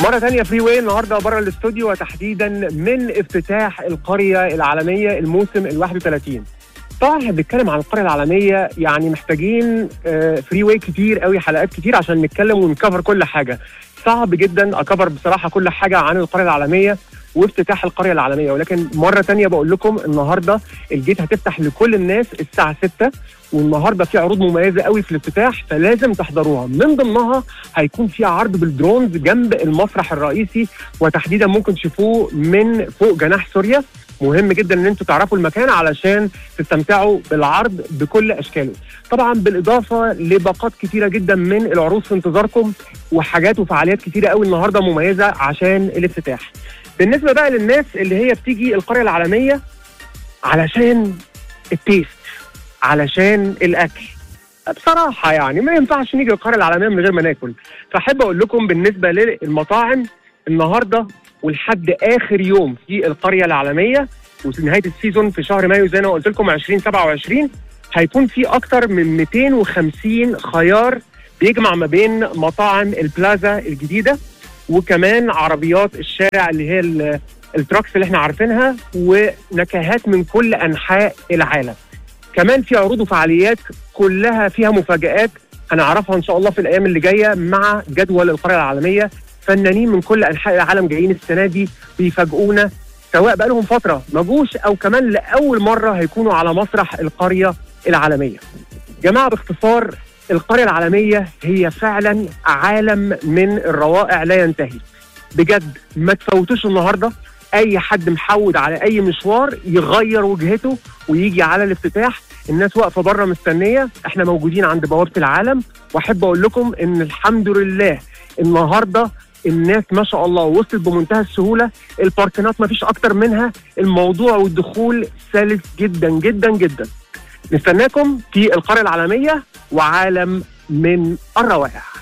مرة تانية فري واي النهارده بره الاستوديو وتحديدا من افتتاح القرية العالمية الموسم ال 31 طبعا احنا بنتكلم عن القرية العالمية يعني محتاجين فري واي كتير قوي حلقات كتير عشان نتكلم ونكفر كل حاجة صعب جدا اكفر بصراحة كل حاجة عن القرية العالمية وافتتاح القرية العالمية ولكن مرة تانية بقول لكم النهاردة الجيت هتفتح لكل الناس الساعة 6 والنهارده في عروض مميزه قوي في الافتتاح فلازم تحضروها من ضمنها هيكون في عرض بالدرونز جنب المسرح الرئيسي وتحديدا ممكن تشوفوه من فوق جناح سوريا مهم جدا ان انتم تعرفوا المكان علشان تستمتعوا بالعرض بكل اشكاله طبعا بالاضافه لباقات كتيره جدا من العروض في انتظاركم وحاجات وفعاليات كتيره قوي النهارده مميزه عشان الافتتاح بالنسبه بقى للناس اللي هي بتيجي القريه العالميه علشان التيست علشان الاكل بصراحه يعني ما ينفعش نيجي القريه العالميه من غير ما ناكل فاحب اقول لكم بالنسبه للمطاعم النهارده ولحد اخر يوم في القريه العالميه ونهايه السيزون في شهر مايو زي ما قلت لكم 2027 هيكون في اكتر من 250 خيار بيجمع ما بين مطاعم البلازا الجديده وكمان عربيات الشارع اللي هي التراكس اللي احنا عارفينها ونكهات من كل انحاء العالم كمان في عروض وفعاليات كلها فيها مفاجآت هنعرفها ان شاء الله في الايام اللي جايه مع جدول القريه العالميه فنانين من كل انحاء العالم جايين السنه دي بيفاجئونا سواء بقى لهم فتره ما جوش او كمان لاول مره هيكونوا على مسرح القريه العالميه. جماعه باختصار القريه العالميه هي فعلا عالم من الروائع لا ينتهي. بجد ما تفوتوش النهارده اي حد محود على اي مشوار يغير وجهته ويجي على الافتتاح الناس واقفه بره مستنيه احنا موجودين عند بوابه العالم واحب اقول لكم ان الحمد لله النهارده الناس ما شاء الله وصلت بمنتهى السهوله الباركنات ما فيش اكتر منها الموضوع والدخول سلس جدا جدا جدا نستناكم في القريه العالميه وعالم من الروائع